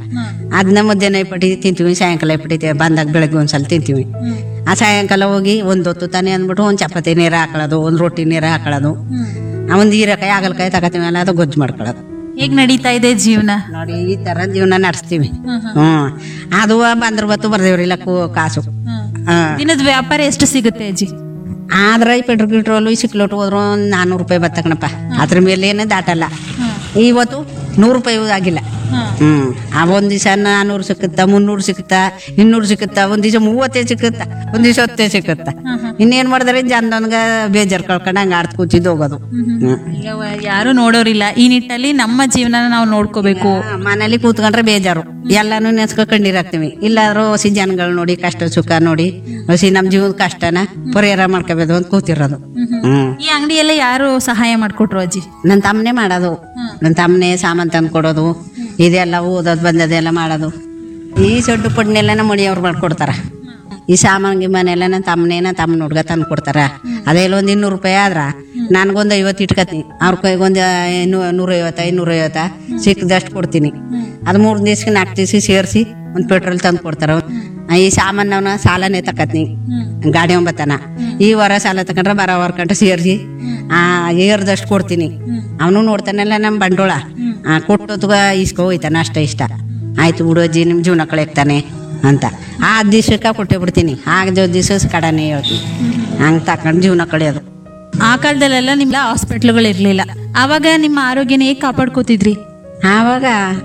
ಅದನ್ನ ಮಧ್ಯಾಹ್ನ ಪಟ್ಟಿ ತಿಂತೀವಿ ಸಾಯಂಕಾಲ ಪಟ್ಟಿ ತಿ- ಬಂದಾಗ ಬೆಳಗ್ಗೆ ಒಂದ್ಸಲ ತಿಂತೀವಿ ಆ ಸಾಯಂಕಾಲ ಹೋಗಿ ಒಂದು ಹೊತ್ತು ತಾನೇ ಅಂದ್ಬಿಟ್ಟು ಒಂದು ಚಪಾತಿ ನೀರು ಹಾಕೊಳ್ಳೋದು ಒಂದು ರೊಟ್ಟಿ ನೀರು ಹಾಕೊಳ್ಳೋದು ಒಂದು ಹೀರೆಕಾಯಿ ಹಾಗಲಕಾಯಿ ತಗೋತೀವಿ ಅಲ್ಲ ಅದು ಗೊಜ್ಜು ಮಾಡ್ಕೊಳ್ಳೋದು ಹೇಗ್ ನಡೀತಾ ಇದೆ ಜೀವನ ನೋಡಿ ಈ ತರ ಜೀವನ ನಡೆಸ್ತೀವಿ ಹ್ಮ್ ಅದು ಬಂದ್ರ ಬತ್ತು ಬರ್ದೇವ್ರಿಲ್ಲ ಕೂ- ಕಾಸು ಹಾ. ದಿನದ ವ್ಯಾಪಾರ ಎಷ್ಟು ಸಿಗುತ್ತೆ ಅಜ್ಜಿ ಆದ್ರೆ ಈ ಪೆಟ್ರೋಲ್ ಗಿಟ್ರೋಲು ಈ ಸಿಕ್ಲೋಟು ಹೋದ್ರು ಒಂದು ನಾನ್ನೂರು ರೂಪಾಯಿ ಬತ್ತಕಣಪ್ಪ ಅದ್ರ ಮೇಲೆ ಏನೇ ದಾಟಲ್ಲ ಇವತ್ತು ನೂರು ರೂಪಾಯಿ ಆಗಿಲ್ಲ ಹ್ಮ್ ಆ ಒಂದ್ ದಿವಸ ನಾನ್ನೂರು ಸಿಕ್ಕುತ್ತಾ ಮುನ್ನೂರು ಸಿಕ್ಕುತ್ತಾ ಇನ್ನೂರು ಸಿಕ್ಕುತ್ತಾ ಒಂದ್ ದಿವಸ ಮೂವತ್ತೇ ಸಿಕ್ಕುತ್ತಾ ಒಂದ್ ದಿವಸ ಹೊತ್ತೇ ಸಿಕ್ಕುತ್ತಾ ಇನ್ನೇನ್ ಮಾಡಿದ್ರೆ ಜನದನ್ಗ ಬೇಜಾರ್ ಕಳ್ಕೊಂಡು ಹಂಗ ಆಡ್ತ ಕೂತಿದ್ದು ಹೋಗೋದು ಹ್ಮ್. ಈಗ ವ- ಯಾರು ನೋಡೋರಿಲ್ಲ ಈ ನಿಟ್ಟಲ್ಲಿ ನಮ್ಮ ಜೀವನ ನಾವು ನೋಡ್ಕೋಬೇಕು ಹಾ, ಮನೇಲಿ ಕೂತ್ಕೊಂಡ್ರೆ ಬೇಜಾರು ಎಲ್ಲಾನು ನೆನ್ಸ್ಕೊಂಡ್ಕೊಂಡಿರಾಕ್ತಿವಿ ಇಲ್ಲಾದ್ರೂ ಹೊಸಿ ಜನಗಳು ನೋಡಿ ಕಷ್ಟ ಸುಖ ನೋಡಿ ಹೊಸಿ ನಮ್ ಜೀವದ ಕಷ್ಟನ ಪರಿಹಾರ ಮಾಡ್ಕೋಬೇಕು ಅಂತ ಕೂತಿರೋದು ಹ್ಮ್ ಈ ಅಂಗಡಿಯಲ್ಲ ಯಾರು ಸಹಾಯ ಮಾಡ್ಕೊಟ್ರು ಅಜ್ಜಿ ನನ್ನ ತಮ್ಮನೇ ಮಾಡೋದು ನನ್ನ ತಮ್ಮನೇ ಸಾಮಾನು ತಂದು ಕೊಡೋದು ಇದೆಲ್ಲ ಓದೋದು ಬಂದದೆಲ್ಲ ಮಾಡೋದು ಈ ಸೊಡ್ಡು ಪಡ್ನೆಲ್ಲ ನಮ್ಮ ಮಡಿಯವ್ರು ಮಾಡ್ಕೊಡ್ತಾರ ಈ ಸಾಮಾನ್ಗೆ ಮನೆಲ್ಲ ನನ್ನ ತಮ್ಮನೇ ನನ್ನ ತಮ್ಮನ ಹುಡ್ಗ ತಂದು ಕೊಡ್ತಾರ ಅದೆಲ್ಲ ಒಂದು ಇನ್ನೂರು ರೂಪಾಯಿ ಆದ್ರ ನನಗೊಂದು ಐವತ್ತು ಇಟ್ಕತೀನಿ ಅವ್ರ ಕೈಗೆ ಒಂದು ನೂರೈವತ್ತ ಇನ್ನೂರೈವತ್ತ ಸಿಕ್ಕದಷ್ಟು ಕೊಡ್ತೀನಿ ಅದು ಮೂರು ದಿವ್ಸಕ್ಕೆ ನಾಲ್ಕು ದಿವ್ಸ ಸೇರಿಸಿ ಒಂದು ಪೆಟ್ರೋಲ್ ತಂದು ಕೊಡ್ತಾರ ಈ ಸಾಮಾನವನ್ನ ಸಾಲನೇ ತಕತ್ನಿ ಗಾಡಿ ಒಂಬತ್ತನ ಈ ವಾರ ಸಾಲ ತಕೊಂಡ್ರೆ ಬರೋ ವಾರ ಕಂಡು ಸೇರಿಸಿ ಆ ಏರ್ದಷ್ಟು ಕೊಡ್ತೀನಿ ಅವನು ನೋಡ್ತಾನಲ್ಲ ನಮ್ಮ ಬಂಡೋಳ ಆ ಕೊಟ್ಟೋತ್ಗ ಇಸ್ಕೊ ಹೋಯ್ತಾನ ಅಷ್ಟ ಇಷ್ಟ ಆಯ್ತು ಬಿಡು ಅಜ್ಜಿ ನಿಮ್ಮ ಜೀವನ ಕಳೆಯಕ್ತಾನೆ ಅಂತ ಆ ದಿವ್ಸಕ್ಕೆ ಕೊಟ್ಟೆ ಬಿಡ್ತೀನಿ ಆಗ ದಿವಸ ಕಡನೆ ಹೇಳ್ತೀನಿ ಹಂಗೆ ತಕೊಂಡು ಜೀವನ ಕಳೆಯೋದು ಆ ಕಾಲದಲ್ಲೆಲ್ಲ ನಿಮ್ಗೆ ಹಾಸ್ಪಿಟ್ಲ್ಗಳು ಇರ್ಲಿಲ್ಲ ಆವಾಗ ನಿಮ್ಮ ಆರೋಗ್ಯನ ಹೇಗ್ ಕಾಪಾಡ್ಕೋತಿದ್ರಿ ಆವಾಗ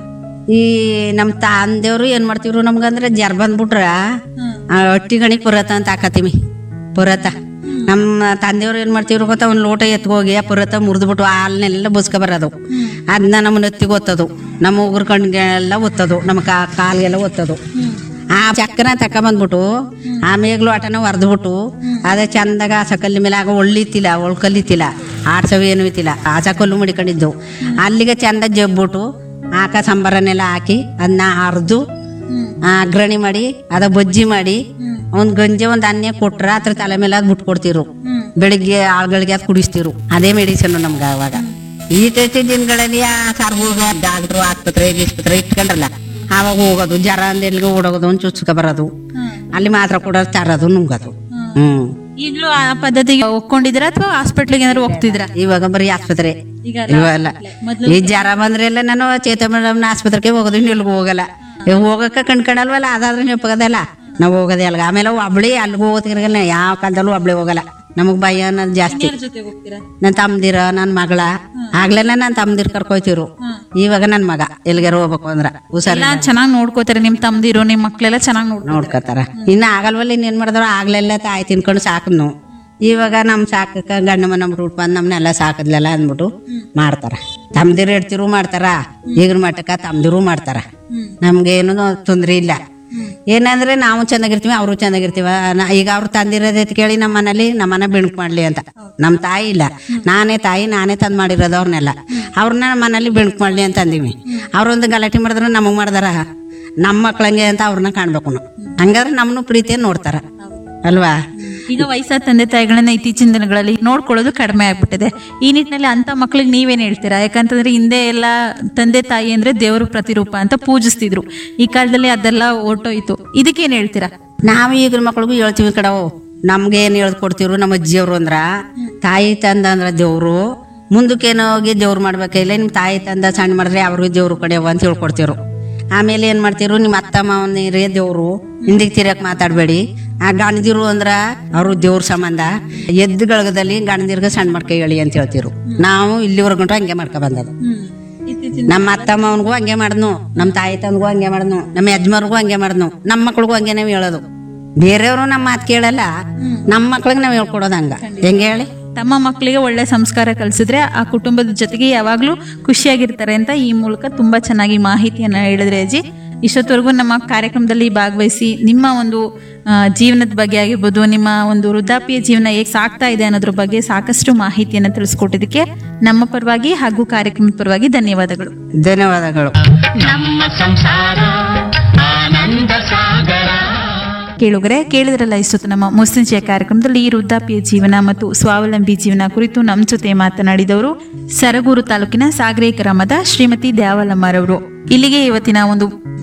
ಈ ನಮ್ಮ ತಂದೆಯವರು ಏನು ಮಾಡ್ತಿದ್ರು ನಮ್ಗಂದ್ರೆ ಜರ್ ಬಂದ್ಬಿಟ್ರ ಆ ಹೊಟ್ಟಿ ಗಣಿಗೆ ಪುರತ ಅಂತ ಹಾಕತ್ತೀವಿ ಪುರತ ನಮ್ಮ ತಂದೆಯವ್ರು ಏನು ಮಾಡ್ತಿದ್ರು ಗೊತ್ತಾ ಒಂದು ಲೋಟ ಎತ್ಕೋಗಿ ಆ ಪುರತ ಮುರಿದ್ಬಿಟ್ಟು ಹಾಲನ್ನೆಲ್ಲ ಬುಸ್ಕ ಬರೋದು ಅದನ್ನ ನಮ್ಮ ನೆತ್ತಿಗೆ ಒತ್ತದು ನಮ್ಮ ಉಗುರು ಕಣ್ಗೆಲ್ಲ ಒತ್ತದು ನಮ್ಮ ಕಾ ಕಾಲ್ಗೆಲ್ಲ ಒತ್ತದು ಆ ಚಕ್ಕನ ತಕೊಂಬಂದ್ಬಿಟ್ಟು ಆ ಮೇಗ್ಲು ಆಟನ ಹೊರ್ದ್ಬಿಟ್ಟು ಅದೇ ಚಂದಾಗ ಆಸ ಕಲ್ಲಿ ಮೇಲೆ ಆಗ ಒಳ್ಳಿತಿಲ್ಲ ಒಳ್ಕಲ್ಲಿತಿಲ್ಲ ಆಡ್ಸವು ಏನು ಇತ್ತಿಲ್ಲ ಆಸ ಕಲ್ಲು ಮಡಿಕೊಂಡಿದ್ದು ಅಲ್ಲಿಗೆ ಚಂದ ಜಬ್ಬಿಟ್ಟು ಆಕ ಸಂಬರನೆಲ್ಲ ಹಾಕಿ ಅದನ್ನ ಅರ್ದು ಆ ಅಗ್ರಣಿ ಮಾಡಿ ಅದ ಬಜ್ಜಿ ಮಾಡಿ ಒಂದ್ ಗಂಜಿ ಒಂದ್ ಅನ್ನೆ ಕೊಟ್ರ ಅದ್ರ ತಲೆ ಮೇಲೆ ಅದ್ ಬಿಟ್ಕೊಡ್ತಿರು ಬೆಳಿಗ್ಗೆ ಆಳ್ಗಳಿಗೆ ಅದ್ ಕುಡಿಸ್ತಿರು ಅದೇ ಮೆಡಿಸಿನ್ ನಮ್ಗೆ ಅವಾಗ ಈಟೈತಿ ದಿನಗಳಲ್ಲಿ ಆ ಸರ್ಗುಳ್ಗ ಡಾಕ್ಟ್ರು ಆಸ್ಪತ್ರೆ ಗಿಸ್ಪತ್ರೆ ಇಟ್ಕೊಂಡ್ರಲ್ಲ ಆವಾಗ ಹೋಗೋದು ಜರ ಅಂದೆಲ್ಲಿಗೆ ಓಡೋಗೋದು ಒಂದು ಚುಚ್ಕ ಬರೋದು ಅಲ್ಲಿ ಮಾತ್ರ ಕೊಡೋದು ತರೋದು ನುಂಗೋದು ಹ್ಮ್ ಈಗಲೂ ಆ ಪದ್ಧತಿಗೆ ಒಪ್ಕೊಂಡಿದ್ರ ಅಥವಾ ಹಾಸ್ಪಿಟ್ಲಿಗೆ ಏನಾದ್ರು ಹೋಗ್ತಿದ್ರ ಇವಾಗ ಬರೀ ಆಸ್ಪತ್ರೆ ಈಗ ಇವೆಲ್ಲ ಈ ಜ್ವರ ಬಂದ್ರೆ ಎಲ್ಲ ನಾನು ಚೇತ ಮೇಡಮ್ನ ಆಸ್ಪತ್ರೆಗೆ ಹೋಗೋದು ಇನ್ನು ಹೋಗಲ್ಲ ಇವ್ ಹೋಗಕ್ಕ ಕಣ್ಕಣಲ್ವಲ್ಲ ಅದಾದ್ರೆ ನೆಪ್ಪಗದಲ್ಲ ನಾವು ಹೋಗೋದೇ ಅಲ್ಗ ಆಮೇಲೆ ಒಬ್ಳಿ ಅಲ್ಲಿಗೆ ಹೋಗೋತಿರಲ್ಲ ಯಾವ ಕಾಲದಲ್ಲೂ ಒಬ್ಳಿ ಹೋಗಲ್ಲ ನಮಗ್ ಭಯ ಅನ್ನೋದು ಜಾಸ್ತಿ ಜೊತೆ ಹೋಗ್ತೀರಾ ನನ್ನ ತಮ್ದಿರ ನನ್ನ ಮಗಳ ಆಗ್ಲೆಲ್ಲ ನನ್ನ ತಮ್ದಿರ್ ಕರ್ಕೊಯ್ತಿರು ಇವಾಗ ನನ್ನ ಮಗ ಎಲ್ಲಿಗಾರ ಹೋಗ್ಬೇಕು ಅಂದ್ರ ಹುಷಾರ ಎಲ್ಲ ಚೆನ್ನಾಗಿ ನೋಡ್ಕೋತಾರೆ ನಿಮ್ ತಮ್ದಿರು ನಿಮ್ ಮಕ್ಳೆಲ್ಲ ಚೆನ್ನಾಗಿ ನೋಡ್ಕೊ ನೋಡ್ಕೊತಾರ ಇನ್ನ ಆಗಲ್ವಲ್ಲ ಇನ್ನೇನ್ ಮಾಡಿದ್ರು ಆಗ್ಲೆಲ್ಲ ತಾಯಿ ತಿನ್ಕೊಂಡು ಸಾಕನು ಇವಾಗ ನಮ್ ಸಾಕಕ್ಕ ಗಂಡ ಮನ ರೂಟ್ ಬಂದ್ ನಮ್ನೆಲ್ಲ ಸಾಕದ್ಲೆಲ್ಲ ಅಂದ್ಬಿಟ್ಟು ಮಾಡ್ತಾರ ತಮ್ದಿರು ಎಡ್ತಿರು ಮಾಡ್ತಾರ ಈಗಿನ ಮಟ್ಟಕ್ಕ ತಮ್ದಿರು ಮಾಡ್ತಾರ ನಮ್ಗೇನು ತೊಂದ್ರೆ ಇಲ್ಲ ಏನಂದ್ರೆ ನಾವು ಚೆನ್ನಾಗಿರ್ತೀವಿ ಅವರು ಚೆನ್ನಾಗಿರ್ತೀವ ನಾ- ಈಗ ಅವ್ರು ತಂದಿರೋದೈತ್ ಕೇಳಿ ನಮ್ಮ ಮನೇಲಿ ನಮ್ಮನ್ನ ಬೆಣಕ್ ಮಾಡ್ಲಿ ಅಂತ ನಮ್ ತಾಯಿ ಇಲ್ಲ ನಾನೇ ತಾಯಿ ನಾನೇ ತಂದ್ ಮಾಡಿರೋದು ಅವ್ರನ್ನೆಲ್ಲ ಅವ್ರನ್ನ ಮನೇಲಿ ಬೆಣಕ್ ಮಾಡ್ಲಿ ಅಂತ ಅಂದಿವಿ ಅವ್ರೊಂದು ಗಲಾಟೆ ಮಾಡಿದ್ರು ನಮಗ್ ಮಾಡ್ದಾರ ನಮ್ಮ ಮಕ್ಳಂಗೆ ಅಂತ ಅವ್ರನ್ನ ಕಾಣ್ಬೇಕು ನಾವು ಹಂಗಾದ್ರೆ ನಮ್ಮನ್ನು ಪ್ರೀತಿಯನ್ನು ನೋಡ್ತಾರ ಅಲ್ವಾ ಈಗ ವಯಸ್ಸಾದ ತಂದೆ ತಾಯಿಗಳನ್ನ ಇತ್ತೀಚಿನ ದಿನಗಳಲ್ಲಿ ನೋಡ್ಕೊಳ್ಳೋದು ಕಡಿಮೆ ಆಗ್ಬಿಟ್ಟಿದೆ ಈ ನಿಟ್ಟಿನಲ್ಲಿ ಅಂತ ಮಕ್ಳಿಗೆ ನೀವೇನ್ ಹೇಳ್ತೀರಾ ಯಾಕಂತಂದ್ರೆ ಹಿಂದೆ ಎಲ್ಲ ತಂದೆ ತಾಯಿ ಅಂದ್ರೆ ದೇವ್ರ ಪ್ರತಿರೂಪ ಅಂತ ಪೂಜಿಸ್ತಿದ್ರು ಈ ಕಾಲದಲ್ಲಿ ಅದೆಲ್ಲ ಹೊರ್ಟೋಯ್ತು ಇದಕ್ಕೇನ್ ಹೇಳ್ತೀರಾ ನಾವು ಈಗಿನ ಮಕ್ಳಿಗೂ ಹೇಳ್ತೀವಿ ಕಡವು ನಮ್ಗೆ ಏನ್ ಹೇಳ್ಕೊಡ್ತಿರು ನಮ್ಮ ಅಜ್ಜಿಯವ್ರು ಅಂದ್ರ ತಾಯಿ ತಂದ ಅಂದ್ರ ದೇವ್ರು ಮುಂದಕ್ಕೇನೋ ಹೋಗಿ ದೇವ್ರು ಮಾಡ್ಬೇಕಿಲ್ಲ ನಿಮ್ ತಾಯಿ ತಂದ ಸಣ್ಣ ಮಾಡಿದ್ರೆ ಅವ್ರಿಗೆ ದೇವ್ರು ಕಡೆಯವ ಅಂತ ಹೇಳ್ಕೊಡ್ತಿರು ಆಮೇಲೆ ಏನ್ ಮಾಡ್ತಿರು ನಿಮ್ಮ ಅತ್ತ ಮಾವನಿರೇ ದೇವ್ರು ಹಿಂದಿಗೆ ತಿರಕ್ ಮಾತಾಡ್ಬೇಡಿ ಆ ಗಣದಿರು ಅಂದ್ರ ಅವರು ದೇವ್ರ ಸಂಬಂಧ ಎದ್ದು ಗಳಗದಲ್ಲಿ ಗಣದಿರ್ಗ ಸಣ್ಣ ಮಾಡ್ಕೊ ಹೇಳಿ ಅಂತ ಹೇಳ್ತಿರು ನಾವು ಇಲ್ಲಿವರೆಗೂ ಹಂಗೆ ಮಾಡ್ಕೊ ಬಂದದು ನಮ್ಮ ಅತ್ತ ಮಾವನ್ಗೂ ಹಂಗೆ ಮಾಡಿದ್ನು ನಮ್ಮ ತಾಯಿ ತಂದ್ಗೂ ಹಂಗೆ ಮಾಡಿದ್ನು ನಮ್ಮ ಯಜಮಾನ್ರಿಗೂ ಹಂಗೆ ಮಾಡಿದ್ನು ನಮ್ಮ ಮಕ್ಳಿಗೂ ಹಂಗೆ ನಾವು ಹೇಳೋದು ಬೇರೆಯವರು ನಮ್ಮ ಮಾತು ಕೇಳಲ್ಲ ನಮ್ಮ ಮಕ್ಳಿಗೆ ನಾವು ಹೇಳ್ಕೊಡೋದು ಹಂಗ ಹೆಂಗೆ ಹೇಳಿ ತಮ್ಮ ಮಕ್ಕಳಿಗೆ ಒಳ್ಳೆ ಸಂಸ್ಕಾರ ಕಲಿಸಿದ್ರೆ ಆ ಕುಟುಂಬದ ಜೊತೆಗೆ ಯಾವಾಗ್ಲೂ ಖುಷಿಯಾಗಿರ್ತಾರೆ ಅಂತ ಈ ಮೂಲಕ ತುಂಬಾ ಚೆನ್ನಾಗಿ ಮಾಹಿತಿಯನ್ನ ಹೇಳಿದ್ರೆ ಅಜ್ಜಿ ಇಷ್ಟೊತ್ತವರೆಗೂ ನಮ್ಮ ಕಾರ್ಯಕ್ರಮದಲ್ಲಿ ಭಾಗವಹಿಸಿ ನಿಮ್ಮ ಒಂದು ಆ, ಜೀವನದ ಬಗ್ಗೆ ಆಗಿರ್ಬೋದು ನಿಮ್ಮ ಒಂದು ವೃದ್ಧಾಪ್ಯ ಜೀವನ ಹೇಗೆ ಸಾಗ್ತಾ ಇದೆ ಅನ್ನೋದ್ರ ಬಗ್ಗೆ ಸಾಕಷ್ಟು ಮಾಹಿತಿಯನ್ನು ತಿಳಿಸ್ಕೊಟ್ಟಿದ್ದಕ್ಕೆ ನಮ್ಮ ಪರವಾಗಿ ಹಾಗೂ ಕಾರ್ಯಕ್ರಮದ ಪರವಾಗಿ ಧನ್ಯವಾದಗಳು ಧನ್ಯವಾದಗಳು ನಮ್ಮ ಸಂಸಾರ ಆನಂದ ಸಾಗರ ಕೇಳುಗರೆ ಕೇಳಿದ್ರಲ್ಲ ಇಷ್ಟೊತ್ತು ನಮ್ಮ ಮುಸ್ಲಿಂಚೆಯ ಕಾರ್ಯಕ್ರಮದಲ್ಲಿ ಈ ವೃದ್ಧಾಪ್ಯ ಜೀವನ ಮತ್ತು ಸ್ವಾವಲಂಬಿ ಜೀವನ ಕುರಿತು ನಮ್ಮ ಜೊತೆ ಮಾತನಾಡಿದವರು ಸರಗೂರು ತಾಲೂಕಿನ ಸಾಗರೆ ಗ್ರಾಮದ ಶ್ರೀಮತಿ ದ್ಯಾವಲಮ್ಮರವರು ಇಲ್ಲಿಗೆ ಇವತ್ತಿನ ಒಂದು